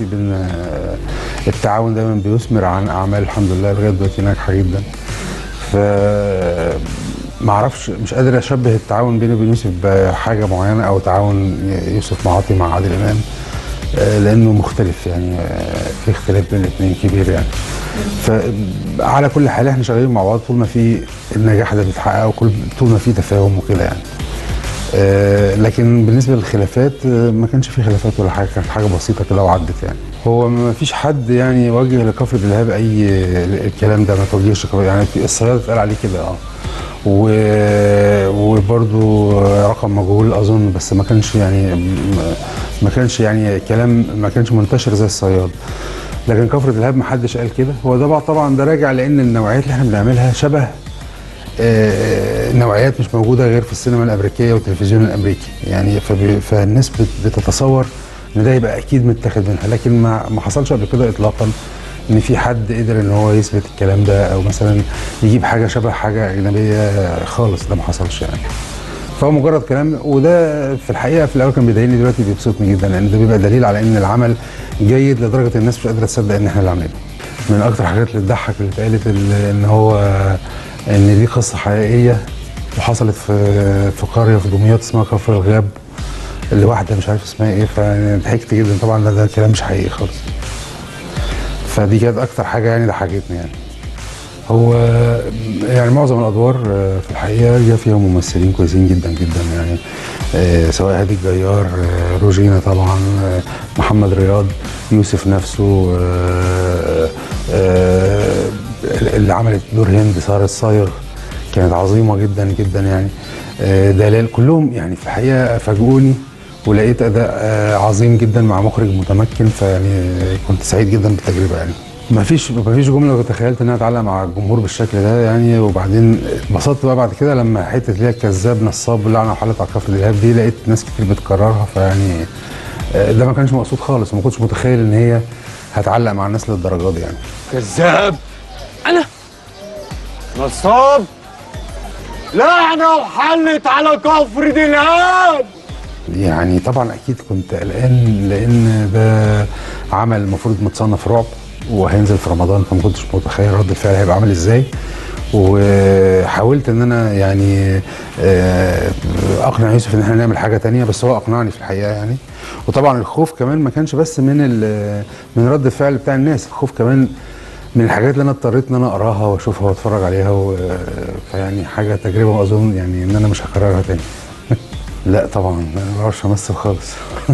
دلوقتي بين آه، التعاون دايما بيثمر عن اعمال الحمد لله لغايه دلوقتي ناجحه جدا ف ما اعرفش مش قادر اشبه التعاون بيني وبين يوسف بحاجه معينه او تعاون يوسف معاطي مع عادل امام آه، لانه مختلف يعني آه، في اختلاف بين الاثنين كبير يعني فعلى كل حال احنا شغالين مع بعض طول ما في النجاح ده بيتحقق وكل طول ما في تفاهم وكده يعني آه، لكن بالنسبه للخلافات آه، ما كانش في خلافات ولا حاجه كانت حاجه بسيطه كده وعدت يعني هو ما فيش حد يعني وجه لكفر الارهاب اي الكلام ده ما توجهش كفر- يعني الصياد اتقال عليه كده اه و... وبرضو رقم مجهول اظن بس ما كانش يعني ما- ما كانش يعني كلام ما كانش منتشر زي الصياد لكن كفر الارهاب ما حدش قال كده هو ده بقى طبعا ده راجع لان النوعيات اللي احنا بنعملها شبه آه، نوعيات مش موجوده غير في السينما الامريكيه والتلفزيون الامريكي يعني فبي- فالناس بت- بتتصور ان ده يبقى اكيد متاخد منها لكن ما ما حصلش قبل كده اطلاقا ان في حد قدر ان هو يثبت الكلام ده او مثلا يجيب حاجه شبه حاجه اجنبيه خالص ده ما حصلش يعني فهو مجرد كلام وده في الحقيقه في الاول كان بيضايقني دلوقتي بيبسطني جدا لان ده بيبقى دليل على ان العمل جيد لدرجه الناس مش قادره تصدق ان احنا اللي عاملينه من اكتر الحاجات اللي تضحك اللي اتقالت ال- ان هو ان دي قصه حقيقيه وحصلت في في قريه في دمياط اسمها كفر الغاب اللي واحده مش عارف اسمها ايه فضحكت جدا طبعا ده, ده كلام مش حقيقي خالص فدي كانت اكتر حاجه يعني ضحكتني يعني هو يعني معظم الادوار آه، في الحقيقه جه فيها ممثلين كويسين جدا جدا يعني آه، سواء هادي الجيار آه، روجينا طبعا آه، محمد رياض يوسف نفسه آه، آه، اللي عملت دور هند ساره الصايغ كانت عظيمه جدا جدا يعني آه، دلال كلهم يعني في الحقيقه فاجئوني ولقيت اداء آه، عظيم جدا مع مخرج متمكن فيعني كنت سعيد جدا بالتجربه يعني ما فيش ما فيش جمله تخيلت انها تعلق مع الجمهور بالشكل ده يعني وبعدين اتبسطت بقى بعد كده لما حته اللي هي كذاب نصاب لعنه وحلت على كفر الارهاب دي لقيت ناس كتير بتكررها فيعني آه، ده ما كانش مقصود خالص وما كنتش متخيل ان هي هتعلق مع الناس للدرجه دي يعني كذاب انا نصاب لعنه وحلت على كفر دلهاب يعني طبعا اكيد كنت قلقان لان ده عمل المفروض متصنف رعب وهينزل في رمضان فما كنتش متخيل رد الفعل هيبقى عامل ازاي وحاولت ان انا يعني آه، اقنع يوسف ان احنا نعمل حاجه تانية بس هو اقنعني في الحقيقه يعني وطبعا الخوف كمان ما كانش بس من ال- من رد الفعل بتاع الناس الخوف كمان من الحاجات اللي انا اضطريت ان انا اقراها واشوفها واتفرج عليها و... فيعني حاجه تجربه واظن يعني ان انا مش هكررها تاني لا طبعا انا ما بعرفش امثل خالص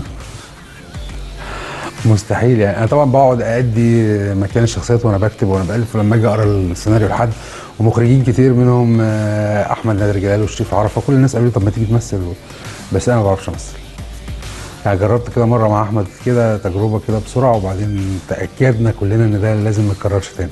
مستحيل يعني انا طبعا بقعد ادي مكان الشخصيات وانا بكتب وانا بالف ولما اجي اقرا السيناريو لحد ومخرجين كتير منهم آه، احمد نادر جلال والشريف عرفه كل الناس قالوا لي طب ما تيجي تمثل بس انا ما بعرفش امثل يعني جربت كده مره مع احمد كده تجربه كده بسرعه وبعدين تاكدنا كلنا ان ده لازم ما يتكررش تاني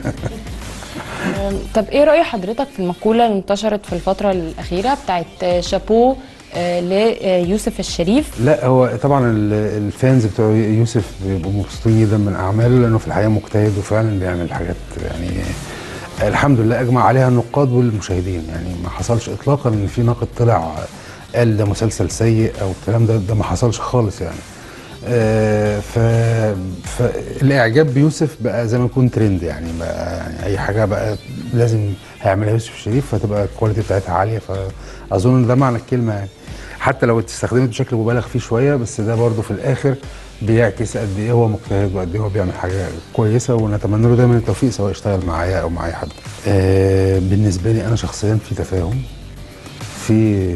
طب ايه رأي حضرتك في المقولة اللي انتشرت في الفترة الأخيرة بتاعت شابو آه، ليوسف الشريف لا هو طبعا ال- الفانز بتوع يوسف بيبقوا مبسوطين جدا من اعماله لانه في الحقيقه مجتهد وفعلا بيعمل حاجات يعني الحمد لله اجمع عليها النقاد والمشاهدين يعني ما حصلش اطلاقا ان في ناقد طلع قال ده مسلسل سيء او الكلام ده ده ما حصلش خالص يعني آه، ف فالاعجاب بيوسف بقى زي ما يكون ترند يعني بقى يعني اي حاجه بقى لازم هيعملها يوسف الشريف فتبقى الكواليتي بتاعتها عاليه فاظن إن ده معنى الكلمه يعني حتى لو استخدمت بشكل مبالغ فيه شويه بس ده برضه في الاخر بيعكس قد ايه هو مجتهد وقد ايه هو بيعمل حاجه كويسه ونتمنى له دايما التوفيق سواء اشتغل معايا او مع اي حد. آه بالنسبه لي انا شخصيا في تفاهم في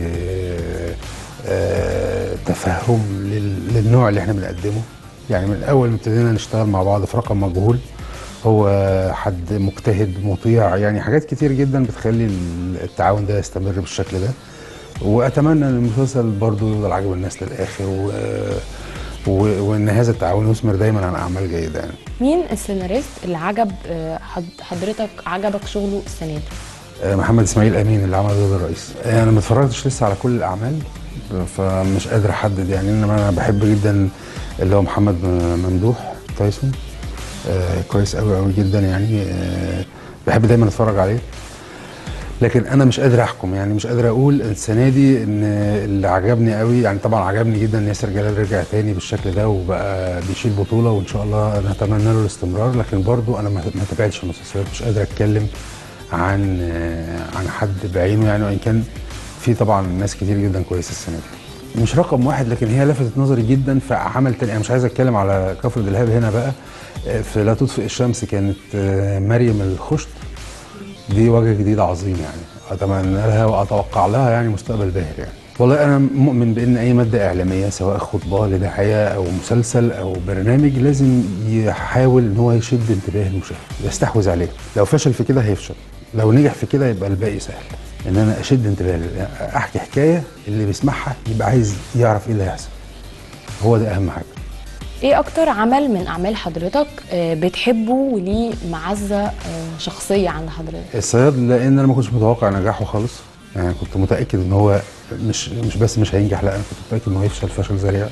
آه تفهم لل- للنوع اللي احنا بنقدمه يعني من اول ما ابتدينا نشتغل مع بعض في رقم مجهول هو حد مجتهد مطيع يعني حاجات كتير جدا بتخلي التعاون ده يستمر بالشكل ده واتمنى ان المسلسل برضو يفضل عاجب الناس للاخر و... و... وان هذا التعاون يثمر دايما عن اعمال جيده يعني مين السيناريست اللي عجب آه، حض- حضرتك عجبك شغله السنة دي؟ آه، محمد اسماعيل امين اللي عمل دور الرئيس آه، انا ما اتفرجتش لسه على كل الاعمال فمش قادر احدد يعني انما انا بحب جدا اللي هو محمد ممدوح تايسون آه كويس قوي قوي جدا يعني آه بحب دايما اتفرج عليه لكن انا مش قادر احكم يعني مش قادر اقول السنه دي ان اللي عجبني قوي يعني طبعا عجبني جدا ان ياسر جلال رجع تاني بالشكل ده وبقى بيشيل بطوله وان شاء الله نتمنى له الاستمرار لكن برضو انا ما ما تابعتش المسلسلات مش قادر اتكلم عن آه، عن حد بعينه يعني وان كان في طبعا ناس كتير جدا كويسه السنه دي مش رقم واحد لكن هي لفتت نظري جدا في عمل تاني انا مش عايز اتكلم على كفر دلهاب هنا بقى آه، في لا تطفئ الشمس كانت آه، مريم الخشت دي وجه جديد عظيم يعني اتمنى لها واتوقع لها يعني مستقبل باهر يعني والله انا مؤمن بان اي ماده اعلاميه سواء خطبه لدعايه او مسلسل او برنامج لازم يحاول ان هو يشد انتباه المشاهد يستحوذ عليه لو فشل في كده هيفشل لو نجح في كده يبقى الباقي سهل ان انا اشد انتباه احكي حكايه اللي بيسمعها يبقى عايز يعرف ايه اللي هيحصل هو ده اهم حاجه ايه اكتر عمل من اعمال حضرتك آه، بتحبه وليه معزه آه، شخصيه عند حضرتك الصياد لان انا ما كنتش متوقع نجاحه خالص يعني كنت متاكد ان هو مش مش بس مش هينجح لا انا كنت متاكد ان هو هيفشل فشل ذريع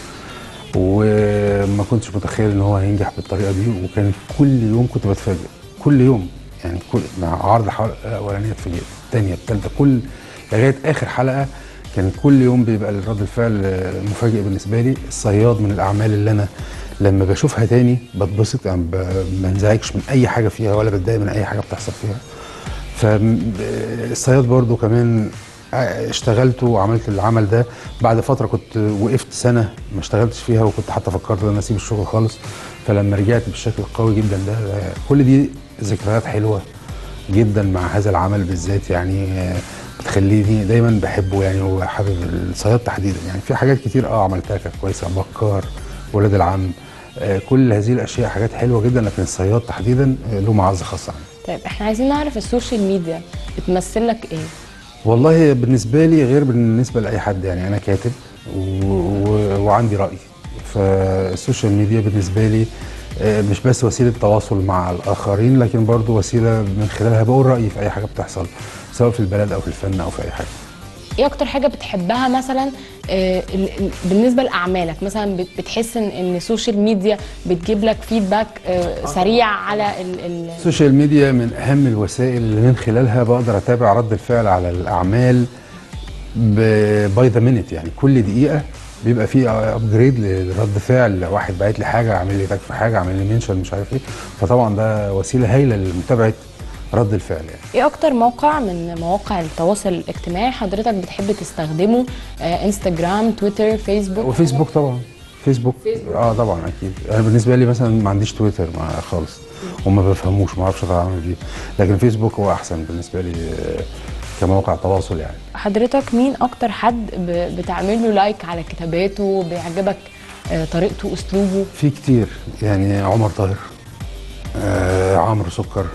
وما كنتش متخيل ان هو هينجح بالطريقه دي وكان كل يوم كنت بتفاجئ كل يوم يعني كل مع عرض الحلقه الاولانيه اتفاجئت الثانيه الثالثه كل لغايه اخر حلقه كان كل يوم بيبقى رد الفعل آه، مفاجئ بالنسبه لي الصياد من الاعمال اللي انا لما بشوفها تاني بتبسط يعني ب- ما انزعجش من اي حاجه فيها ولا بتضايق من اي حاجه بتحصل فيها فالصياد برضو كمان اشتغلت وعملت العمل ده بعد فتره كنت وقفت سنه ما اشتغلتش فيها وكنت حتى فكرت ان انا اسيب الشغل خالص فلما رجعت بالشكل القوي جدا ده كل دي ذكريات حلوه جدا مع هذا العمل بالذات يعني آه، بتخليني دايما بحبه يعني وحابب الصياد تحديدا يعني في حاجات كتير اه عملتها كانت كويسه بكار ولاد العم آه، كل هذه الاشياء حاجات حلوه جدا لكن الصياد تحديدا آه، له معزه خاصه عندي طيب احنا عايزين نعرف السوشيال ميديا بتمثل لك ايه والله بالنسبة لي غير بالنسبة لأي حد يعني أنا كاتب و... و... وعندي رأي فالسوشيال ميديا بالنسبة لي آه، مش بس وسيلة تواصل مع الآخرين لكن برضو وسيلة من خلالها بقول رأيي في أي حاجة بتحصل سواء في البلد أو في الفن أو في أي حاجة ايه اكتر حاجه بتحبها مثلا آه، ال- ال- بالنسبه لاعمالك مثلا بت- بتحس ان ان السوشيال ميديا بتجيب لك فيدباك آه، سريع على ال ال السوشيال ميديا من أهم الوسائل اللي من خلالها بقدر أتابع رد الفعل على الأعمال باي ذا مينيت يعني كل دقيقة بيبقى فيه ابجريد لرد فعل واحد باعت لي حاجة عامل لي تاج في حاجة عامل لي منشن مش عارف ايه فطبعا ده وسيلة هايلة لمتابعة رد الفعل يعني ايه اكتر موقع من مواقع التواصل الاجتماعي حضرتك بتحب تستخدمه آه، انستجرام تويتر فيسبوك وفيسبوك طبعا فيسبوك اه طبعا اكيد انا بالنسبه لي مثلا ما عنديش تويتر ما خالص وما بفهموش ما اعرفش اتعامل بيه لكن فيسبوك هو احسن بالنسبه لي آه، كموقع تواصل يعني حضرتك مين اكتر حد ب- بتعمل له لايك على كتاباته بيعجبك آه، طريقته اسلوبه في كتير يعني عمر طاهر آه عمرو سكر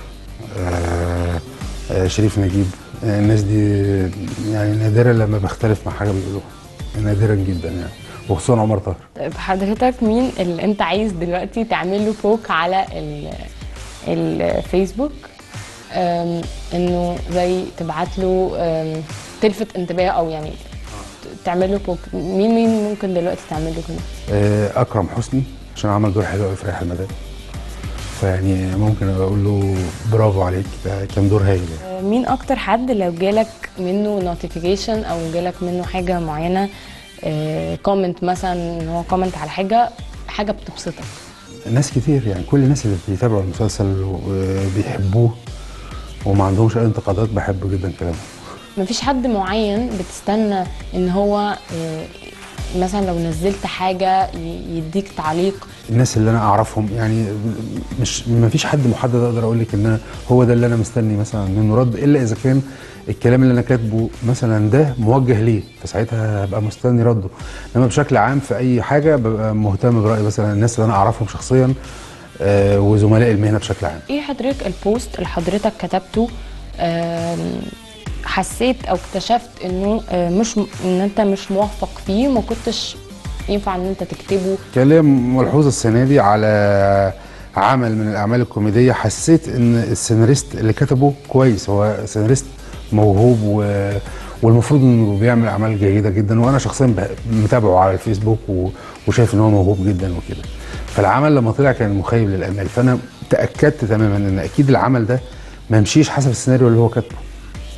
آه آه شريف نجيب آه الناس دي يعني نادرا لما بختلف مع حاجه بيقولوها نادرا جدا يعني وخصوصا عمر طاهر طيب حضرتك مين اللي انت عايز دلوقتي تعمل له بوك على ال- الفيسبوك آم، انه زي تبعت له آم، تلفت انتباهه او يعني ت- تعمل له بوك مين مين ممكن دلوقتي تعمل له كده آه اكرم حسني عشان عمل دور حلو قوي في ريح المدام فيعني ممكن اقول له برافو عليك ده كان دور هايل يعني. آه، مين اكتر حد لو جالك منه نوتيفيكيشن او جالك منه حاجه معينه كومنت مثلا ان هو كومنت على حاجه حاجه بتبسطك ناس كتير يعني كل الناس اللي بيتابعوا المسلسل وبيحبوه وما عندهمش اي انتقادات بحب جدا كلامه مفيش حد معين بتستنى ان هو آه، مثلا لو نزلت حاجه ي- يديك تعليق الناس اللي انا اعرفهم يعني مش ما فيش حد محدد اقدر اقول لك ان أنا هو ده اللي انا مستني مثلا منه رد الا اذا كان الكلام اللي انا كاتبه مثلا ده موجه ليه فساعتها هبقى مستني رده انما بشكل عام في اي حاجه ببقى مهتم براي مثلا الناس اللي انا اعرفهم شخصيا آه، وزملاء المهنه بشكل عام ايه حضرتك البوست اللي حضرتك كتبته آم، حسيت او اكتشفت انه آه، مش م- ان انت مش موفق فيه وما كنتش ينفع ان انت تكتبه كان ليا ملحوظه السنه دي على عمل من الاعمال الكوميديه حسيت ان السيناريست اللي كتبه كويس هو سيناريست موهوب و... والمفروض انه بيعمل اعمال جيده جدا وانا شخصيا ب- متابعه على الفيسبوك و... وشايف ان هو موهوب جدا وكده فالعمل لما طلع كان مخيب للامال فانا تاكدت تماما ان اكيد العمل ده ما مشيش حسب السيناريو اللي هو كاتبه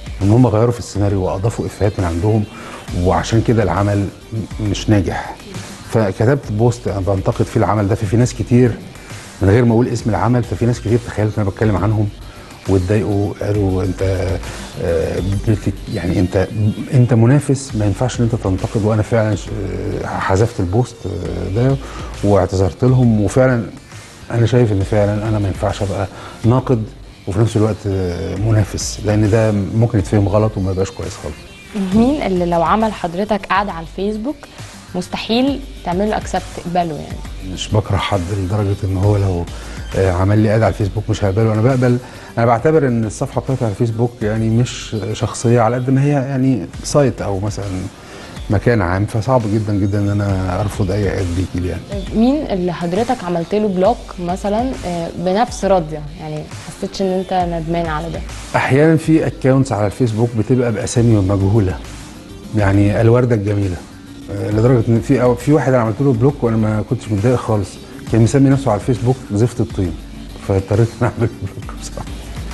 ان هم غيروا في السيناريو واضافوا افيهات من عندهم وعشان كده العمل م- مش ناجح فكتبت بوست أنا بنتقد فيه العمل ده ففي ناس كتير من غير ما اقول اسم العمل ففي ناس كتير تخيلت انا بتكلم عنهم واتضايقوا قالوا انت آه، بت- يعني انت انت منافس ما ينفعش ان انت تنتقد وانا فعلا ش- آه، حذفت البوست آه، ده واعتذرت لهم وفعلا انا شايف ان فعلا انا ما ينفعش ابقى ناقد وفي نفس الوقت آه، منافس لان ده ممكن يتفهم غلط وما يبقاش كويس خالص مين اللي لو عمل حضرتك قاعد على الفيسبوك مستحيل تعمل له اكسبت تقبله يعني مش بكره حد لدرجه ان هو لو آه، عمل لي اد على الفيسبوك مش هقبله انا بقبل انا بعتبر ان الصفحه بتاعتي على الفيسبوك يعني مش شخصيه على قد ما هي يعني سايت او مثلا مكان عام فصعب جدا جدا ان انا ارفض اي اد بيجي لي يعني مين اللي حضرتك عملت له بلوك مثلا آه، بنفس راضيه يعني حسيتش ان انت ندمان على ده احيانا في اكونتس على الفيسبوك بتبقى باسامي مجهوله يعني الورده الجميله آه، لدرجه ان في أو في واحد انا عملت له بلوك وانا ما كنتش متضايق خالص كان مسمي نفسه على الفيسبوك زفت الطين فاضطريت ان اعمل بلوك بصراحه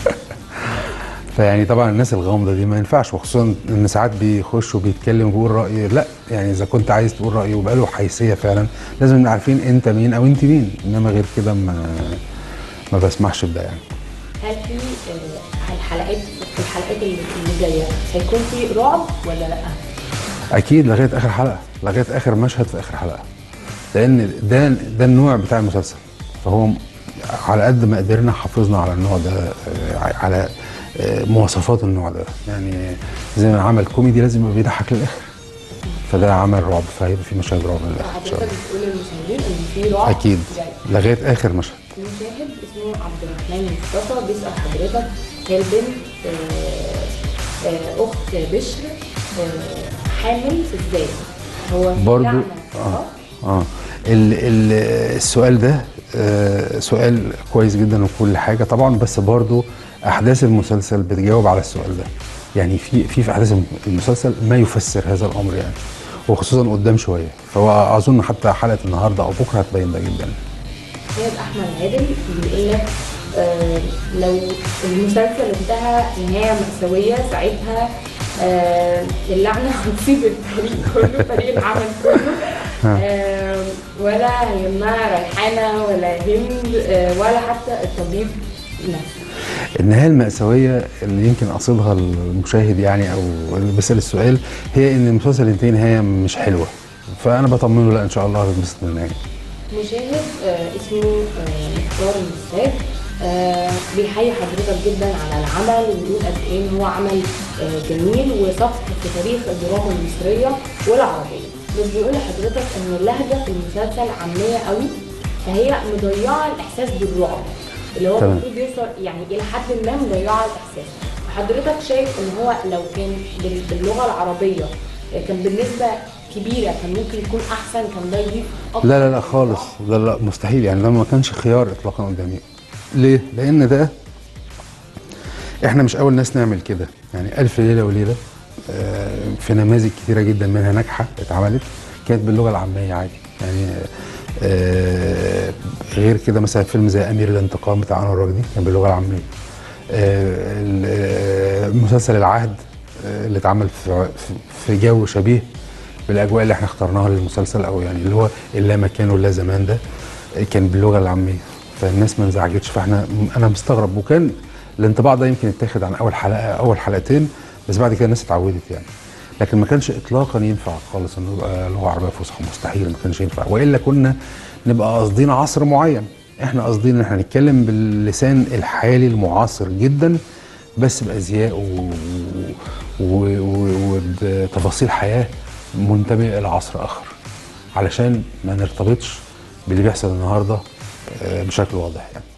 فيعني طبعا الناس الغامضه دي ما ينفعش وخصوصا ان ساعات بيخش وبيتكلم وبيقول راي لا يعني اذا كنت عايز تقول رايه ويبقى له حيثيه فعلا لازم نبقى عارفين انت مين او انت مين انما غير كده ما ما بسمحش بده يعني هل في آه، الحلقات في الحلقات اللي اللي جايه هيكون في رعب ولا لا؟ اكيد لغايه اخر حلقه لغايه اخر مشهد في اخر حلقه لان ده ده النوع بتاع المسلسل فهو م- على قد ما قدرنا حافظنا على النوع ده آه، على آه، مواصفات النوع ده يعني زي ما عمل كوميدي لازم يبقى بيضحك للاخر فده عمل رعب فهيبقى في مشاهد رعب للاخر ان شاء حضرتك الله بتقول للمشاهدين ان في رعب اكيد جاي لغايه اخر مشهد في مشاهد اسمه عبد الرحمن مصطفى بيسال حضرتك هي البنت آه، آه، اخت بشر آه، حامل ازاي؟ هو في برضو لعنة، اه اه ال ال السؤال ده آه سؤال كويس جدا وكل حاجه طبعا بس برضو احداث المسلسل بتجاوب على السؤال ده يعني في في في احداث المسلسل ما يفسر هذا الامر يعني وخصوصا قدام شويه فهو اظن حتى حلقه النهارده او بكره هتبين ده جدا سيد احمد عادل بيقول لك آه لو المسلسل انتهى نهايه مأساويه ساعتها آه اللعنه هتصيب الفريق كله فريق العمل كله آه ولا هيمنعها ريحانه ولا هند آه ولا حتى الطبيب نفسه النهايه المأساويه اللي يمكن قصدها المشاهد يعني او اللي بيسال السؤال هي ان المسلسل ينتهي نهايه مش حلوه فانا بطمنه لا ان شاء الله هتنبسط من النهايه مشاهد آه اسمه آه مختار المساج آه بيحيي حضرتك جدا على العمل وبيقول قد ايه ان هو عمل آه جميل وصفح في تاريخ الدراما المصريه والعربيه بس بيقول لحضرتك ان اللهجه في المسلسل عاميه قوي فهي مضيعه الاحساس بالرعب اللي هو تمام. المفروض يوصل يعني الى حد ما مضيعه الاحساس حضرتك شايف ان هو لو كان بال- باللغه العربيه آه، كان بالنسبه كبيره كان ممكن يكون احسن كان ده يضيف أكتر لا لا لا خالص لا لا مستحيل يعني ده ما كانش خيار اطلاقا قدامي ليه؟ لان ده احنا مش اول ناس نعمل كده يعني الف ليله وليله آه، في نماذج كتيره جدا منها ناجحه اتعملت كانت باللغه العاميه عادي يعني آه، غير كده مثلا فيلم زي امير الانتقام بتاع انور وجدي كان باللغه العاميه آه، ال- آه، مسلسل العهد آه، اللي اتعمل في في- في جو شبيه بالاجواء اللي احنا اخترناها للمسلسل او يعني اللي هو اللا مكان ولا زمان ده آه، كان باللغه العاميه فالناس ما انزعجتش فاحنا انا مستغرب وكان الانطباع ده يمكن اتاخد عن اول حلقه اول حلقتين بس بعد كده الناس اتعودت يعني لكن ما كانش اطلاقا ينفع خالص انه يبقى لغه عربيه فصحى مستحيل ما كانش ينفع والا كنا نبقى قاصدين عصر معين احنا قاصدين ان احنا نتكلم باللسان الحالي المعاصر جدا بس بازياء و... و... و... وبتفاصيل حياه منتميه الى عصر اخر علشان ما نرتبطش باللي بيحصل النهارده آه، بشكل واضح يعني